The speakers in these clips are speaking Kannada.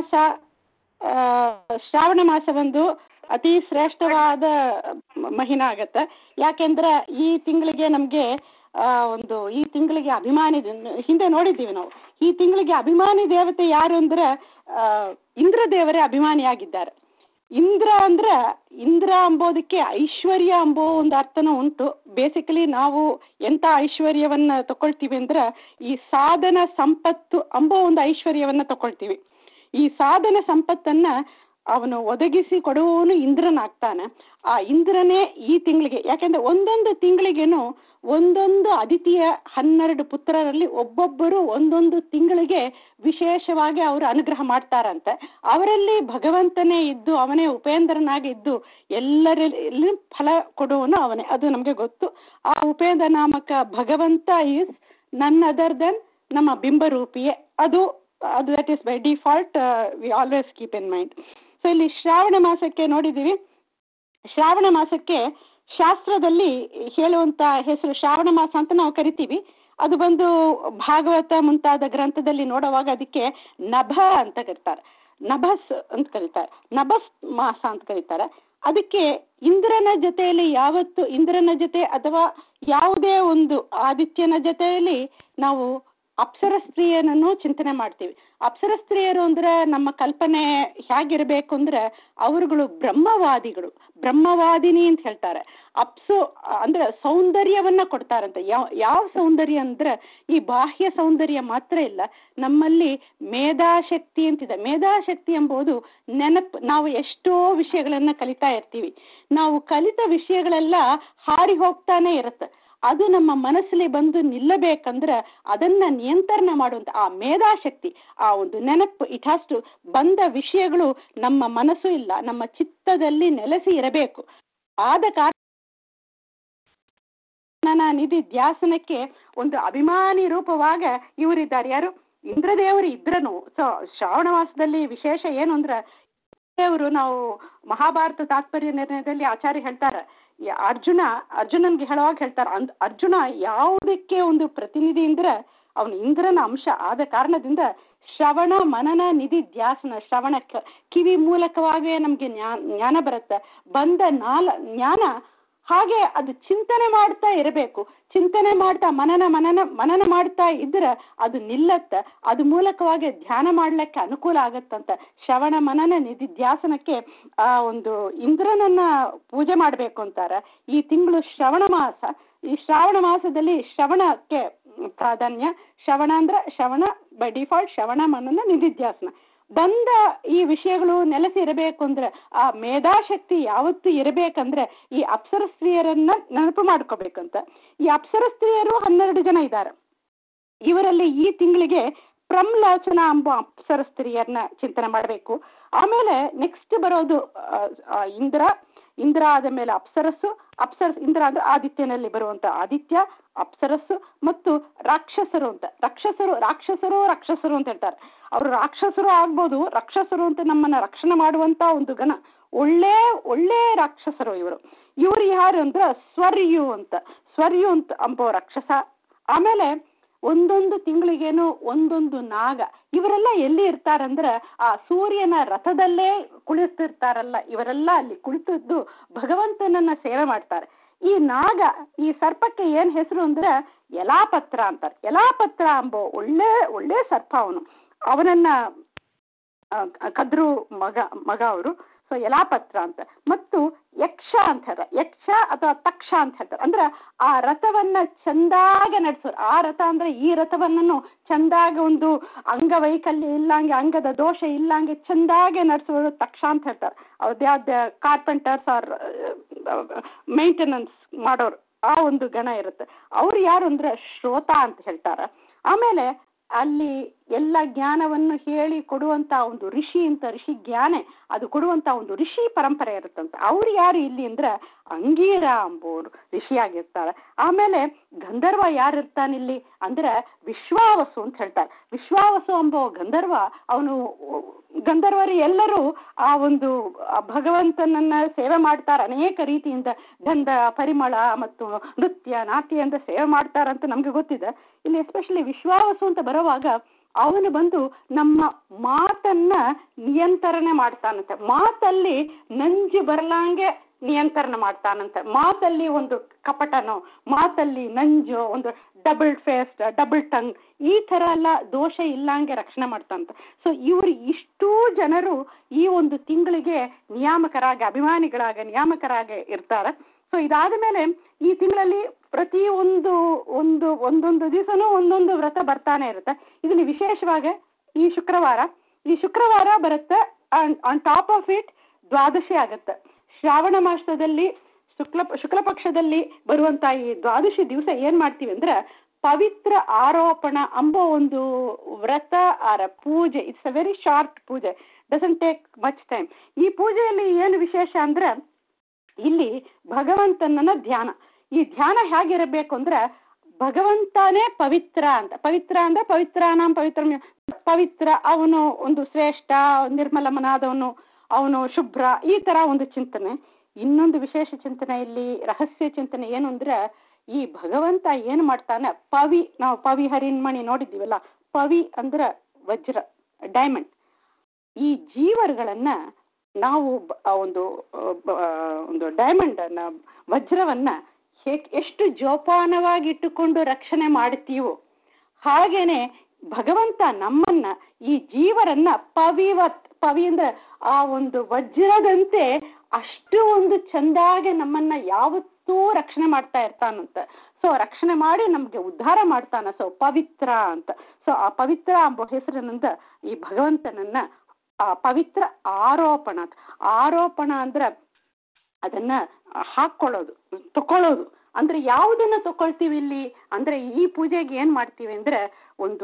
ಮಾಸ ಆ, ಶ್ರಾವಣ ಮಾಸ ಒಂದು ಅತಿ ಶ್ರೇಷ್ಠವಾದ ಮಹಿನ ಆಗತ್ತೆ ಯಾಕೆಂದ್ರೆ ಈ ತಿಂಗಳಿಗೆ ನಮಗೆ ಒಂದು ಈ ತಿಂಗಳಿಗೆ ಅಭಿಮಾನಿ ಹಿಂದೆ ನೋಡಿದ್ದೀವಿ ನಾವು ಈ ತಿಂಗಳಿಗೆ ಅಭಿಮಾನಿ ದೇವತೆ ಯಾರು ಅಂದ್ರೆ ಆ, ಇಂದ್ರ ದೇವರೇ ಅಭಿಮಾನಿಯಾಗಿದ್ದಾರೆ ಇಂದ್ರ ಅಂದ್ರೆ ಇಂದ್ರ ಅಂಬೋದಕ್ಕೆ ಐಶ್ವರ್ಯ ಅಂಬೋ ಒಂದು ಅರ್ಥನೂ ಉಂಟು ಬೇಸಿಕಲಿ ನಾವು ಎಂಥ ಐಶ್ವರ್ಯವನ್ನ ತಗೊಳ್ತೀವಿ ಅಂದ್ರೆ ಈ ಸಾಧನ ಸಂಪತ್ತು ಅಂಬೋ ಒಂದು ಐಶ್ವರ್ಯವನ್ನ ತಗೊಳ್ತೀವಿ ಈ ಸಾಧನ ಸಂಪತ್ತನ್ನ ಅವನು ಒದಗಿಸಿ ಕೊಡುವವನು ಇಂದ್ರನಾಗ್ತಾನೆ ಆ ಇಂದ್ರನೇ ಈ ತಿಂಗಳಿಗೆ ಯಾಕೆಂದ್ರೆ ಒಂದೊಂದು ತಿಂಗಳಿಗೇನು ಒಂದೊಂದು ಅದಿತಿಯ ಹನ್ನೆರಡು ಪುತ್ರರಲ್ಲಿ ಒಬ್ಬೊಬ್ಬರು ಒಂದೊಂದು ತಿಂಗಳಿಗೆ ವಿಶೇಷವಾಗಿ ಅವರು ಅನುಗ್ರಹ ಮಾಡ್ತಾರಂತೆ ಅವರಲ್ಲಿ ಭಗವಂತನೇ ಇದ್ದು ಅವನೇ ಉಪೇಂದ್ರನಾಗಿ ಇದ್ದು ಎಲ್ಲರಲ್ಲಿ ಫಲ ಕೊಡುವನು ಅವನೇ ಅದು ನಮಗೆ ಗೊತ್ತು ಆ ಉಪೇಂದ್ರ ನಾಮಕ ಭಗವಂತ ಈಸ್ ನನ್ ಅದರ್ ದೆನ್ ನಮ್ಮ ಬಿಂಬರೂಪಿಯೇ ಅದು ಅದು that is by default we always keep in mind so ಇಲ್ಲಿ ಶ್ರಾವಣ ಮಾಸಕ್ಕೆ ನೋಡಿದ್ದೀವಿ ಶ್ರಾವಣ ಮಾಸಕ್ಕೆ ಶಾಸ್ತ್ರದಲ್ಲಿ ಹೇಳುವಂತ ಹೆಸರು ಶ್ರಾವಣ ಮಾಸ ಅಂತ ನಾವು ಕರಿತೀವಿ ಅದು ಬಂದು ಭಾಗವತ ಮುಂತಾದ ಗ್ರಂಥದಲ್ಲಿ ನೋಡುವಾಗ ಅದಕ್ಕೆ ನಭ ಅಂತ ಕರೀತಾರೆ ನಭಸ್ ಅಂತ ಕರೀತಾರೆ ನಭಸ್ ಮಾಸ ಅಂತ ಕರೀತಾರೆ ಅದಕ್ಕೆ ಇಂದ್ರನ ಜೊತೆಯಲ್ಲಿ ಯಾವತ್ತು ಇಂದ್ರನ ಜೊತೆ ಅಥವಾ ಯಾವುದೇ ಒಂದು ಆದಿತ್ಯನ ಜೊತೆಯಲ್ಲಿ ನಾವು ಅಪ್ಸರ ಸ್ತ್ರೀಯರನ್ನು ಚಿಂತನೆ ಮಾಡ್ತೀವಿ ಅಪ್ಸರ ಸ್ತ್ರೀಯರು ಅಂದ್ರೆ ನಮ್ಮ ಕಲ್ಪನೆ ಹೇಗಿರಬೇಕು ಅಂದ್ರೆ ಅವರುಗಳು ಬ್ರಹ್ಮವಾದಿಗಳು ಬ್ರಹ್ಮವಾದಿನಿ ಅಂತ ಹೇಳ್ತಾರೆ ಅಪ್ಸು ಅಂದ್ರೆ ಸೌಂದರ್ಯವನ್ನ ಕೊಡ್ತಾರಂತೆ ಯಾವ ಯಾವ ಸೌಂದರ್ಯ ಅಂದ್ರೆ ಈ ಬಾಹ್ಯ ಸೌಂದರ್ಯ ಮಾತ್ರ ಇಲ್ಲ ನಮ್ಮಲ್ಲಿ ಮೇಧಾಶಕ್ತಿ ಅಂತಿದೆ ಮೇಧಾಶಕ್ತಿ ಎಂಬುದು ನೆನಪು ನಾವು ಎಷ್ಟೋ ವಿಷಯಗಳನ್ನ ಕಲಿತಾ ಇರ್ತೀವಿ ನಾವು ಕಲಿತ ವಿಷಯಗಳೆಲ್ಲ ಹಾರಿ ಹೋಗ್ತಾನೆ ಇರುತ್ತೆ ಅದು ನಮ್ಮ ಮನಸ್ಸಲ್ಲಿ ಬಂದು ನಿಲ್ಲಬೇಕಂದ್ರೆ ಅದನ್ನ ನಿಯಂತ್ರಣ ಮಾಡುವಂತ ಆ ಮೇಧಾಶಕ್ತಿ ಆ ಒಂದು ನೆನಪು ಇಟ್ ಹ್ಯಾಸ್ ಟು ಬಂದ ವಿಷಯಗಳು ನಮ್ಮ ಮನಸ್ಸು ಇಲ್ಲ ನಮ್ಮ ಚಿತ್ತದಲ್ಲಿ ನೆಲೆಸಿ ಇರಬೇಕು ಆದ ಕಾರಣ ನಿಧಿ ಧ್ಯಾಸನಕ್ಕೆ ಒಂದು ಅಭಿಮಾನಿ ರೂಪವಾಗ ಇವರಿದ್ದಾರೆ ಯಾರು ಇಂದ್ರದೇವರು ಇದ್ರನು ಸೊ ಶ್ರಾವಣ ಮಾಸದಲ್ಲಿ ವಿಶೇಷ ಏನು ಅಂದ್ರೆ ದೇವರು ನಾವು ಮಹಾಭಾರತ ತಾತ್ಪರ್ಯ ನಿರ್ಣಯದಲ್ಲಿ ಆಚಾರ್ಯ ಹೇಳ್ತಾರೆ ಈ ಅರ್ಜುನ ಅರ್ಜುನನ್ಗೆ ಹೇಳುವಾಗ ಹೇಳ್ತಾರೆ ಅಂದ್ ಅರ್ಜುನ ಯಾವುದಕ್ಕೆ ಒಂದು ಪ್ರತಿನಿಧಿ ಅಂದ್ರೆ ಅವನು ಇಂದ್ರನ ಅಂಶ ಆದ ಕಾರಣದಿಂದ ಶ್ರವಣ ಮನನ ನಿಧಿ ಧ್ಯಾಸನ ಶ್ರವಣ ಕ- ಕಿವಿ ಮೂಲಕವಾಗೇ ನಮ್ಗೆ ಜ್ಞಾನ ಜ್ಞಾನ ಬರುತ್ತೆ ಬಂದ ನಾಲ ಜ್ಞಾನ ಹಾಗೆ ಅದು ಚಿಂತನೆ ಮಾಡ್ತಾ ಇರಬೇಕು ಚಿಂತನೆ ಮಾಡ್ತಾ ಮನನ ಮನನ ಮನನ ಮಾಡ್ತಾ ಇದ್ರೆ ಅದು ನಿಲ್ಲತ್ತೆ ಅದು ಮೂಲಕವಾಗಿ ಧ್ಯಾನ ಮಾಡ್ಲಿಕ್ಕೆ ಅನುಕೂಲ ಆಗತ್ತಂತ ಶ್ರವಣ ಮನನ ನಿಧಿ ಧ್ಯಾಸನಕ್ಕೆ ಆ ಒಂದು ಇಂದ್ರನನ್ನ ಪೂಜೆ ಮಾಡಬೇಕು ಅಂತಾರೆ ಈ ತಿಂಗಳು ಶ್ರವಣ ಮಾಸ ಈ ಶ್ರಾವಣ ಮಾಸದಲ್ಲಿ ಶ್ರವಣಕ್ಕೆ ಪ್ರಾಧಾನ್ಯ ಶ್ರವಣ ಅಂದ್ರೆ ಶ್ರವಣ ಬೈ ಡಿಫಾಲ್ಟ್ ಶ್ರವಣ ಮನನ ನಿಧಿಧ್ಯಾಸನ ಬಂದ ಈ ವಿಷಯಗಳು ನೆಲೆಸಿ ಇರಬೇಕು ಅಂದ್ರೆ ಆ ಮೇಧಾಶಕ್ತಿ ಯಾವತ್ತೂ ಇರಬೇಕಂದ್ರೆ ಈ ಅಪ್ಸರ ಸ್ತ್ರೀಯರನ್ನ ನೆನಪು ಮಾಡ್ಕೋಬೇಕಂತ ಈ ಅಪ್ಸರ ಸ್ತ್ರೀಯರು ಹನ್ನೆರಡು ಜನ ಇದ್ದಾರೆ ಇವರಲ್ಲಿ ಈ ತಿಂಗಳಿಗೆ ಪ್ರಮ್ಲಾಚನ ಎಂಬ ಅಪ್ಸರ ಸ್ತ್ರೀಯರನ್ನ ಚಿಂತನೆ ಮಾಡಬೇಕು ಆಮೇಲೆ ನೆಕ್ಸ್ಟ್ ಬರೋದು ಆ, ಆ, ಇಂದ್ರ ಇಂದ್ರ ಆದ ಮೇಲೆ ಅಪ್ಸರಸ್ಸು ಅಪ್ಸರಸ್ ಇಂದ್ರ ಅಂದ್ರೆ ಆದಿತ್ಯನಲ್ಲಿ ಬರುವಂತ ಆದಿತ್ಯ ಅಪ್ಸರಸ್ಸು ಮತ್ತು ರಾಕ್ಷಸರು ಅಂತ ರಾಕ್ಷಸರು ರಾಕ್ಷಸರು ರಾಕ್ಷಸರು ಅಂತ ಹೇಳ್ತಾರೆ ಅವರು ರಾಕ್ಷಸರು ಆಗ್ಬೋದು ರಾಕ್ಷಸರು ಅಂತ ನಮ್ಮನ್ನ ರಕ್ಷಣೆ ಮಾಡುವಂತ ಒಂದು ಗಣ ಒಳ್ಳೆ ಒಳ್ಳೆ ರಾಕ್ಷಸರು ಇವರು ಇವರು ಯಾರು ಅಂದ್ರೆ ಸ್ವರ್ಯು ಅಂತ ಸ್ವರ್ಯು ಅಂತ ಅಂಬೋ ರಾಕ್ಷಸ ಆಮೇಲೆ ಒಂದೊಂದು ತಿಂಗಳಿಗೇನು ಒಂದೊಂದು ನಾಗ ಇವರೆಲ್ಲ ಎಲ್ಲಿ ಇರ್ತಾರಂದ್ರೆ ಆ ಸೂರ್ಯನ ರಥದಲ್ಲೇ ಕುಳಿತಿರ್ತಾರಲ್ಲ ಇವರೆಲ್ಲ ಅಲ್ಲಿ ಕುಳಿತಿದ್ದು ಭಗವಂತನನ್ನ ಸೇವೆ ಮಾಡ್ತಾರೆ ಈ ನಾಗ ಈ ಸರ್ಪಕ್ಕೆ ಏನ್ ಹೆಸರು ಅಂದ್ರೆ ಯಲಾಪತ್ರ ಅಂತಾರೆ ಯಲಾಪತ್ರ ಎಂಬೋ ಒಳ್ಳೆ ಒಳ್ಳೆ ಸರ್ಪ ಅವನು ಅವನನ್ನ ಆ, ಕದ್ರು ಮಗ ಮಗ ಅವರು ಸೊ ಯಲಾಪತ್ರ ಅಂತ ಮತ್ತು ಯಕ್ಷ ಅಂತ ಹೇಳ್ತಾರೆ ಯಕ್ಷ ಅಥವಾ ತಕ್ಷ ಅಂತ ಹೇಳ್ತಾರೆ ಅಂದ್ರೆ ಆ ರಥವನ್ನ ಚಂದಾಗ ನಡೆಸೋರು ಆ ರಥ ಅಂದ್ರೆ ಈ ರಥವನ್ನು ಚಂದಾಗ ಒಂದು ಅಂಗವೈಕಲ್ಯ ಇಲ್ಲಂಗೆ ಅಂಗದ ದೋಷ ಇಲ್ಲಂಗೆ ಚಂದಾಗೆ ನಡೆಸೋರು ತಕ್ಷ ಅಂತ ಹೇಳ್ತಾರೆ ಅವ್ರದ್ದು ಕಾರ್ಪೆಂಟರ್ಸ್ ಆರ್ ಮೇಂಟೆನೆನ್ಸ್ ಮಾಡೋರು ಆ ಒಂದು ಗಣ ಇರುತ್ತೆ ಅವ್ರು ಯಾರು ಅಂದ್ರೆ ಶ್ರೋತ ಅಂತ ಹೇಳ್ತಾರೆ ಆಮೇಲೆ ಅಲ್ಲಿ ಎಲ್ಲ ಜ್ಞಾನವನ್ನು ಹೇಳಿ ಕೊಡುವಂತ ಒಂದು ಋಷಿ ಅಂತ ಋಷಿ ಜ್ಞಾನೆ ಅದು ಕೊಡುವಂತ ಒಂದು ಋಷಿ ಪರಂಪರೆ ಇರುತ್ತಂತ ಅವ್ರು ಯಾರು ಇಲ್ಲಿ ಅಂದ್ರೆ ಅಂಗೀರ ಅಂಬೋರು ಋಷಿಯಾಗಿರ್ತಾರೆ ಆಮೇಲೆ ಗಂಧರ್ವ ಯಾರು ಇರ್ತಾನಿಲ್ಲಿ ಅಂದ್ರೆ ವಿಶ್ವಾವಸು ಅಂತ ಹೇಳ್ತಾರೆ ವಿಶ್ವಾವಸು ಎಂಬೋ ಗಂಧರ್ವ ಅವನು ಗಂಧರ್ವರು ಎಲ್ಲರೂ ಆ ಒಂದು ಆ ಭಗವಂತನನ್ನ ಸೇವೆ ಮಾಡ್ತಾರೆ ಅನೇಕ ರೀತಿಯಿಂದ ಗಂಧ ಪರಿಮಳ ಮತ್ತು ನೃತ್ಯ ನಾಟ್ಯ ಅಂತ ಸೇವೆ ಮಾಡ್ತಾರಂತ ನಮ್ಗೆ ಗೊತ್ತಿದೆ ಇಲ್ಲಿ ಎಸ್ಪೆಷಲಿ ವಿಶ್ವಾವಸು ಅಂತ ಬರುವಾಗ ಅವನು ಬಂದು ನಮ್ಮ ಮಾತನ್ನ ನಿಯಂತ್ರಣ ಮಾಡ್ತಾನಂತೆ ಮಾತಲ್ಲಿ ನಂಜು ಬರಲಾಂಗೆ ನಿಯಂತ್ರಣ ಮಾಡ್ತಾನಂತೆ ಮಾತಲ್ಲಿ ಒಂದು ಕಪಟನೋ ಮಾತಲ್ಲಿ ನಂಜು ಒಂದು ಡಬಲ್ ಫೇಸ್ಟ್ ಡಬಲ್ ಟಂಗ್ ಈ ತರ ಎಲ್ಲ ದೋಷ ಇಲ್ಲಂಗೆ ರಕ್ಷಣೆ ಮಾಡ್ತಾನಂತೆ ಸೊ ಇವರು ಇಷ್ಟೂ ಜನರು ಈ ಒಂದು ತಿಂಗಳಿಗೆ ನಿಯಾಮಕರಾಗಿ ಅಭಿಮಾನಿಗಳಾಗಿ ನಿಯಾಮಕರಾಗಿ ಇರ್ತಾರೆ ಸೊ ಇದಾದ ಮೇಲೆ ಈ ತಿಂಗಳಲ್ಲಿ ಪ್ರತಿ ಒಂದು ಒಂದು ಒಂದೊಂದು ದಿವಸನೂ ಒಂದೊಂದು ವ್ರತ ಬರ್ತಾನೆ ಇರುತ್ತೆ ಇದರಲ್ಲಿ ವಿಶೇಷವಾಗಿ ಈ ಶುಕ್ರವಾರ ಈ ಶುಕ್ರವಾರ ಬರುತ್ತೆ ಆನ್ ಟಾಪ್ ಆಫ್ ಇಟ್ ದ್ವಾದಶಿ ಆಗುತ್ತೆ ಶ್ರಾವಣ ಮಾಸದಲ್ಲಿ ಶುಕ್ಲ ಶುಕ್ಲ ಪಕ್ಷದಲ್ಲಿ ಬರುವಂತ ಈ ದ್ವಾದಶಿ ದಿವಸ ಏನ್ ಮಾಡ್ತೀವಿ ಅಂದ್ರೆ ಪವಿತ್ರ ಆರೋಪಣ ಅಂಬೋ ಒಂದು ವ್ರತ ಆರ ಪೂಜೆ ಇಟ್ಸ್ ಅ ವೆರಿ ಶಾರ್ಟ್ ಪೂಜೆ ಡಸಂಟ್ ಟೇಕ್ ಮಚ್ ಟೈಮ್ ಈ ಪೂಜೆಯಲ್ಲಿ ಏನು ವಿಶೇಷ ಅಂದ್ರೆ ಇಲ್ಲಿ ಭಗವಂತನನ್ನ ಧ್ಯಾನ ಈ ಧ್ಯಾನ ಹೇಗಿರಬೇಕು ಅಂದ್ರೆ ಭಗವಂತನೇ ಪವಿತ್ರ ಅಂತ ಪವಿತ್ರ ಅಂದ್ರೆ ಪವಿತ್ರಾನಾಂ ಪವಿತ್ರ ಪವಿತ್ರ ಅವನು ಒಂದು ಶ್ರೇಷ್ಠ ನಿರ್ಮಲಮನಾದವನು ಅವನು ಶುಭ್ರ ಈ ತರ ಒಂದು ಚಿಂತನೆ ಇನ್ನೊಂದು ವಿಶೇಷ ಚಿಂತನೆ ಇಲ್ಲಿ ರಹಸ್ಯ ಚಿಂತನೆ ಏನು ಅಂದ್ರೆ ಈ ಭಗವಂತ ಏನ್ ಮಾಡ್ತಾನೆ ಪವಿ ನಾವು ಪವಿ ಹರಿನ್ಮಣಿ ನೋಡಿದ್ದೀವಲ್ಲ ಪವಿ ಅಂದ್ರೆ ವಜ್ರ ಡೈಮಂಡ್ ಈ ಜೀವರುಗಳನ್ನ ನಾವು ಬ- ಆ ಒಂದು ಆ, ಬ- ಆ, ಒಂದು ಡೈಮಂಡ್ ಅನ್ನ ವಜ್ರವನ್ನ ಹೇ- ಎಷ್ಟು ಜೋಪಾನವಾಗಿ ಇಟ್ಟುಕೊಂಡು ರಕ್ಷಣೆ ಮಾಡ್ತೀವೋ ಹಾಗೇನೆ ಭಗವಂತ ನಮ್ಮನ್ನ ಈ ಜೀವರನ್ನ ಪವಿವತ್ ಪವಿ ಅಂದ್ರೆ ಆ ಒಂದು ವಜ್ರದಂತೆ ಅಷ್ಟು ಒಂದು ಚಂದಾಗೆ ನಮ್ಮನ್ನ ಯಾವತ್ತೂ ರಕ್ಷಣೆ ಮಾಡ್ತಾ ಇರ್ತಾನಂತ ಸೊ ರಕ್ಷಣೆ ಮಾಡಿ ನಮ್ಗೆ ಉದ್ಧಾರ ಮಾಡ್ತಾನ ಸೊ ಪವಿತ್ರ ಅಂತ ಸೊ ಆ ಪವಿತ್ರ ಎಂಬ ಹೆಸರಿನಿಂದ ಈ ಭಗವಂತನನ್ನ ಆ ಪವಿತ್ರ ಆರೋಪಣ ಅಂತ ಆರೋಪಣ ಅಂದ್ರೆ ಅದನ್ನ ಹಾಕೊಳ್ಳೋದು ತಕೊಳ್ಳೋದು ಅಂದ್ರೆ ಯಾವುದನ್ನ ತಕೊಳ್ತೀವಿ ಇಲ್ಲಿ ಅಂದ್ರೆ ಈ ಪೂಜೆಗೆ ಏನ್ ಮಾಡ್ತೀವಿ ಅಂದ್ರೆ ಒಂದು